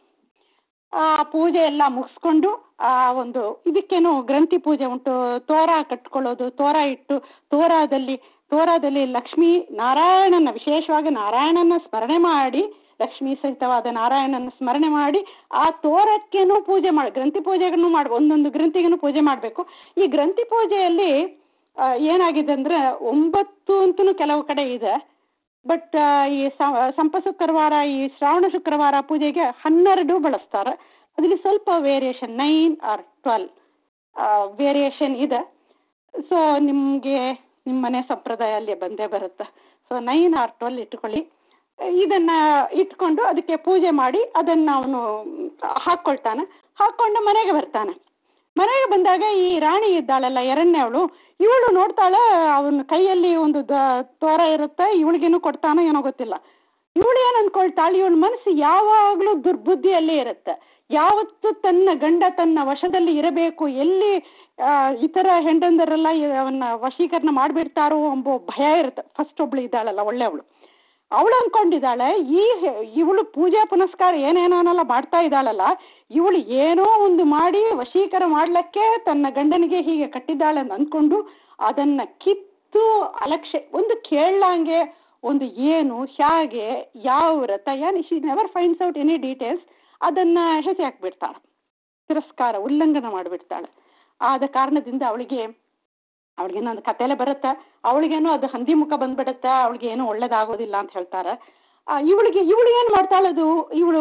ಆ ಪೂಜೆ ಎಲ್ಲ ಮುಗಿಸ್ಕೊಂಡು ಆ ಒಂದು ಇದಕ್ಕೇನು ಗ್ರಂಥಿ ಪೂಜೆ ಉಂಟು ತೋರ ಕಟ್ಕೊಳ್ಳೋದು ತೋರ ಇಟ್ಟು ತೋರದಲ್ಲಿ ತೋರದಲ್ಲಿ ಲಕ್ಷ್ಮೀ ನಾರಾಯಣನ ವಿಶೇಷವಾಗಿ ನಾರಾಯಣನ ಸ್ಮರಣೆ ಮಾಡಿ ಲಕ್ಷ್ಮೀ ಸಹಿತವಾದ ನಾರಾಯಣನ ಸ್ಮರಣೆ ಮಾಡಿ ಆ ತೋರಕ್ಕೇನು ಪೂಜೆ ಮಾಡಿ ಗ್ರಂಥಿ ಪೂಜೆಗಳನ್ನು ಮಾಡಿ ಒಂದೊಂದು ಗ್ರಂಥಿಗೂ ಪೂಜೆ ಮಾಡಬೇಕು ಈ ಗ್ರಂಥಿ ಪೂಜೆಯಲ್ಲಿ ಏನಾಗಿದೆ ಅಂದರೆ ಒಂಬತ್ತು ಅಂತಲೂ ಕೆಲವು ಕಡೆ ಇದೆ ಬಟ್ ಈ ಸಂಪ ಶುಕ್ರವಾರ ಈ ಶ್ರಾವಣ ಶುಕ್ರವಾರ ಪೂಜೆಗೆ ಹನ್ನೆರಡು ಬಳಸ್ತಾರೆ ಅದರಲ್ಲಿ ಸ್ವಲ್ಪ variation nine or twelve variation ಇದೆ ಸೊ ನಿಮಗೆ ನಿಮ್ಮ ಮನೆ ಸಂಪ್ರದಾಯ ಅಲ್ಲಿ ಬಂದೇ ಬರುತ್ತೆ ಸೊ ನೈನ್ ಆರ್ ಟ್ವೆಲ್ ಇಟ್ಕೊಳ್ಳಿ ಇದನ್ನು ಇಟ್ಕೊಂಡು ಅದಕ್ಕೆ ಪೂಜೆ ಮಾಡಿ ಅದನ್ನು ಅವನು ಹಾಕ್ಕೊಳ್ತಾನೆ ಹಾಕ್ಕೊಂಡು ಮನೆಗೆ ಬರ್ತಾನೆ ಮನೆಗೆ ಬಂದಾಗ ಈ ರಾಣಿ ಇದ್ದಾಳಲ್ಲ ಎರಡನೇವಳು ಇವಳು ನೋಡ್ತಾಳೆ ಅವನ ಕೈಯಲ್ಲಿ ಒಂದು ದ ತೋರ ಇರುತ್ತೆ ಇವಳಿಗೇನು ಕೊಡ್ತಾನೋ ಏನೋ ಗೊತ್ತಿಲ್ಲ ಇವಳು ಏನು ಅಂದ್ಕೊಳ್ತಾಳೆ ಇವಳ ಮನಸ್ಸು ಯಾವಾಗಲೂ ದುರ್ಬುದ್ಧಿಯಲ್ಲೇ ಇರುತ್ತೆ ಯಾವತ್ತು ತನ್ನ ಗಂಡ ತನ್ನ ವಶದಲ್ಲಿ ಇರಬೇಕು ಎಲ್ಲಿ ಇತರ ಹೆಂಡಂದರೆಲ್ಲ ಅವನ್ನ ವಶೀಕರಣ ಮಾಡಿಬಿಡ್ತಾರೋ ಎಂಬೋ ಭಯ ಇರುತ್ತೆ ಫಸ್ಟ್ ಒಬ್ಳು ಇದ್ದಾಳಲ್ಲ ಒಳ್ಳೆಯವಳು ಅವಳು ಅಂದ್ಕೊಂಡಿದ್ದಾಳೆ ಈ ಇವಳು ಪೂಜೆ ಪುನಸ್ಕಾರ ಏನೇನೋನೆಲ್ಲ ಮಾಡ್ತಾ ಇದ್ದಾಳಲ್ಲ ಇವಳು ಏನೋ ಒಂದು ಮಾಡಿ ವಶೀಕರ ಮಾಡ್ಲಿಕ್ಕೆ ತನ್ನ ಗಂಡನಿಗೆ ಹೀಗೆ ಕಟ್ಟಿದ್ದಾಳೆ ಅಂತ ಅಂದ್ಕೊಂಡು ಅದನ್ನು ಕಿತ್ತು ಅಲಕ್ಷೆ ಒಂದು ಕೇಳಂಗೆ ಒಂದು ಏನು ಹೇಗೆ ಯಾವ ವ್ರತ ಏನು she never finds out any details ಅದನ್ನು ಹೆಸೆ ಹಾಕ್ಬಿಡ್ತಾಳೆ ತಿರಸ್ಕಾರ ಉಲ್ಲಂಘನ ಮಾಡಿಬಿಡ್ತಾಳೆ ಆದ ಕಾರಣದಿಂದ ಅವಳಿಗೆ ಅವಳಿಗೇನೋ ಒಂದು ಕಥೆಲೆ ಬರುತ್ತೆ ಅವಳಿಗೇನೋ ಅದು ಹಂದಿ ಮುಖ ಬಂದ್ಬಿಡುತ್ತೆ ಅವಳಿಗೆ ಏನೂ ಒಳ್ಳೇದಾಗೋದಿಲ್ಲ ಅಂತ ಹೇಳ್ತಾರೆ ಇವಳಿಗೆ ಇವಳು ಏನು ಮಾಡ್ತಾಳೆ ಅದು ಇವಳು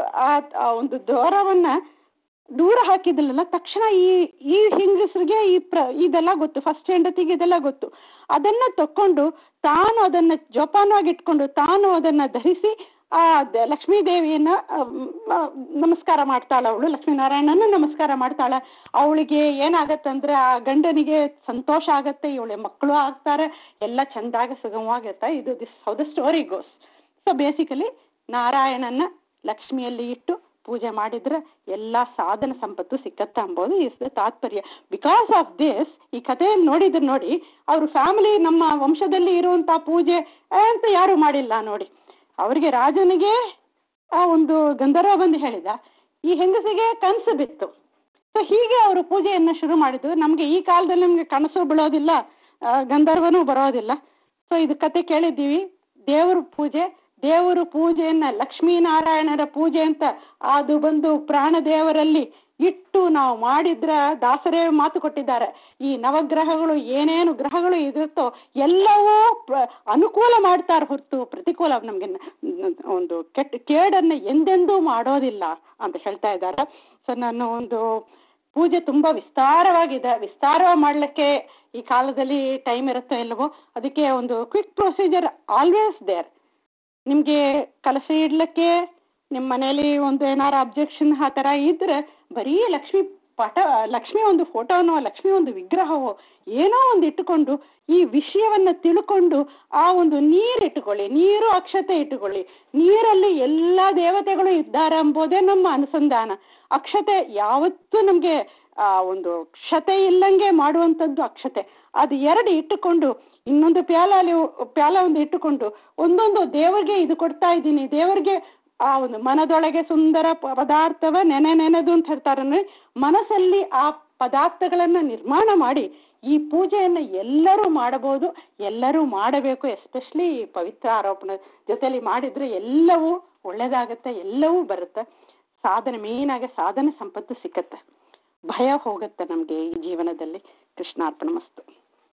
ಆ ಒಂದು ದ್ವಾರವನ್ನು ದೂರ ಹಾಕಿದ್ಲಲ್ಲ ತಕ್ಷಣ ಈ ಈ ಹೆಂಗಸರಿಗೆ ಈ ಪ್ರ ಇದೆಲ್ಲ ಗೊತ್ತು ಫಸ್ಟ್ ಹೆಂಡತಿಗೆ ಇದೆಲ್ಲ ಗೊತ್ತು ಅದನ್ನು ತಕ್ಕೊಂಡು ತಾನು ಅದನ್ನು ಜೋಪಾನವಾಗಿ ಇಟ್ಕೊಂಡು ತಾನು ಅದನ್ನು ಧರಿಸಿ ಆ ಲಕ್ಷ್ಮೀ ದೇವಿಯನ್ನ ನಮಸ್ಕಾರ ಮಾಡ್ತಾಳೆ ಅವಳು ಲಕ್ಷ್ಮೀನಾರಾಯಣನ ನಮಸ್ಕಾರ ಮಾಡ್ತಾಳೆ ಅವಳಿಗೆ ಏನಾಗತ್ತಂದ್ರೆ ಆ ಗಂಡನಿಗೆ ಸಂತೋಷ ಆಗತ್ತೆ ಇವಳೆ ಮಕ್ಕಳು ಆಗ್ತಾರೆ ಎಲ್ಲ ಚೆಂದಾಗಿ ಸುಗಮವಾಗಿರುತ್ತೆ ಇದು this how the story goes so basically ನಾರಾಯಣನ ಲಕ್ಷ್ಮಿಯಲ್ಲಿ ಇಟ್ಟು ಪೂಜೆ ಮಾಡಿದ್ರೆ ಎಲ್ಲ ಸಾಧನ ಸಂಪತ್ತು ಸಿಕ್ಕತ್ತ ಅಂಬೋದು ಇಸ್ ದ ತಾತ್ಪರ್ಯ ಬಿಕಾಸ್ ಆಫ್ ದಿಸ್ ಈ ಕಥೆಯಲ್ಲಿ ನೋಡಿದ್ರೆ ನೋಡಿ ಅವರು ಫ್ಯಾಮಿಲಿ ನಮ್ಮ ವಂಶದಲ್ಲಿ ಇರುವಂಥ ಪೂಜೆ ಅಂತ ಯಾರೂ ಮಾಡಿಲ್ಲ ನೋಡಿ ಅವರಿಗೆ ರಾಜನಿಗೆ ಆ ಒಂದು ಗಂಧರ್ವ ಬಂದು ಹೇಳಿದ ಈ ಹೆಂಗಸಿಗೆ ಕನಸು ಬಿತ್ತು ಸೊ ಹೀಗೆ ಅವರು ಪೂಜೆಯನ್ನು ಶುರು ಮಾಡಿದ್ದು ನಮಗೆ ಈ ಕಾಲದಲ್ಲಿ ನಮಗೆ ಕನಸು ಬೀಳೋದಿಲ್ಲ ಗಂಧರ್ವನೂ ಬರೋದಿಲ್ಲ ಸೊ ಇದು ಕತೆ ಕೇಳಿದ್ದೀವಿ ದೇವ್ರ ಪೂಜೆ ದೇವರು ಪೂಜೆಯನ್ನು ಲಕ್ಷ್ಮೀನಾರಾಯಣರ ಪೂಜೆ ಅಂತ ಅದು ಬಂದು ಪ್ರಾಣದೇವರಲ್ಲಿ ಇಟ್ಟು ನಾವು ಮಾಡಿದ್ರೆ ದಾಸರೇ ಮಾತು ಕೊಟ್ಟಿದ್ದಾರೆ ಈ ನವಗ್ರಹಗಳು ಏನೇನು ಗ್ರಹಗಳು ಇರುತ್ತೋ ಎಲ್ಲವೂ ಅನುಕೂಲ ಮಾಡ್ತಾರೆ ಹೊರತು ಪ್ರತಿಕೂಲ ನಮಗೆ ಒಂದು ಕೆಟ್ಟ ಕೇಡನ್ನು ಎಂದೆಂದೂ ಮಾಡೋದಿಲ್ಲ ಅಂತ ಹೇಳ್ತಾ ಇದ್ದಾರೆ ಸೊ ನಾನು ಒಂದು ಪೂಜೆ ತುಂಬ ವಿಸ್ತಾರವಾಗಿದೆ ವಿಸ್ತಾರವಾಗಿ ಮಾಡಲಿಕ್ಕೆ ಈ ಕಾಲದಲ್ಲಿ ಟೈಮ್ ಇರುತ್ತೋ ಇಲ್ಲವೋ ಅದಕ್ಕೆ ಒಂದು ಕ್ವಿಕ್ ಪ್ರೊಸೀಜರ್ ಆಲ್ವೇಸ್ ದೇರ್ ನಿಮಗೆ ಕಲಸಿ ಇಡ್ಲಿಕ್ಕೆ ನಿಮ್ಮ ಮನೇಲಿ ಒಂದು ಏನಾರು ಅಬ್ಜೆಕ್ಷನ್ ಆ ಥರ ಇದ್ದರೆ ಬರೀ ಲಕ್ಷ್ಮಿ ಪಟ ಲಕ್ಷ್ಮಿ ಒಂದು ಫೋಟೋನೋ ಲಕ್ಷ್ಮಿ ಒಂದು ವಿಗ್ರಹವೋ ಏನೋ ಒಂದು ಇಟ್ಟುಕೊಂಡು ಈ ವಿಷಯವನ್ನು ತಿಳ್ಕೊಂಡು ಆ ಒಂದು ನೀರು ಇಟ್ಟುಕೊಳ್ಳಿ ನೀರು ಅಕ್ಷತೆ ಇಟ್ಟುಕೊಳ್ಳಿ ನೀರಲ್ಲಿ ಎಲ್ಲ ದೇವತೆಗಳು ಇದ್ದಾರೆ ಎಂಬುದೇ ನಮ್ಮ ಅನುಸಂಧಾನ ಅಕ್ಷತೆ ಯಾವತ್ತೂ ನಮಗೆ ಆ ಒಂದು ಕ್ಷತೆ ಇಲ್ಲಂಗೆ ಮಾಡುವಂಥದ್ದು ಅಕ್ಷತೆ ಅದು ಎರಡು ಇಟ್ಟುಕೊಂಡು ಇನ್ನೊಂದು ಪ್ಯಾಲಲ್ಲಿ ಪ್ಯಾಲ ಒಂದು ಇಟ್ಟುಕೊಂಡು ಒಂದೊಂದು ದೇವರಿಗೆ ಇದು ಕೊಡ್ತಾ ಇದ್ದೀನಿ ದೇವರಿಗೆ ಆ ಒಂದು ಮನದೊಳಗೆ ಸುಂದರ ಪದಾರ್ಥವ ನೆನೆ ನೆನೆದು ಅಂತ ಹೇಳ್ತಾರೆ ಮನಸ್ಸಲ್ಲಿ ಆ ಪದಾರ್ಥಗಳನ್ನು ನಿರ್ಮಾಣ ಮಾಡಿ ಈ ಪೂಜೆಯನ್ನು ಎಲ್ಲರೂ ಮಾಡಬಹುದು ಎಲ್ಲರೂ ಮಾಡಬೇಕು ಎಸ್ಪೆಷಲಿ ಪವಿತ್ರ ಆರೋಪಣ ಜೊತೆಲಿ ಮಾಡಿದರೆ ಎಲ್ಲವೂ ಒಳ್ಳೆಯದಾಗತ್ತೆ ಎಲ್ಲವೂ ಬರುತ್ತೆ ಸಾಧನೆ ಮೇಯ್ನಾಗಿ ಸಾಧನೆ ಸಂಪತ್ತು ಸಿಕ್ಕತ್ತೆ ಭಯ ಹೋಗುತ್ತೆ ನಮಗೆ ಈ ಜೀವನದಲ್ಲಿ ಕೃಷ್ಣಾರ್ಪಣ ಮಸ್ತು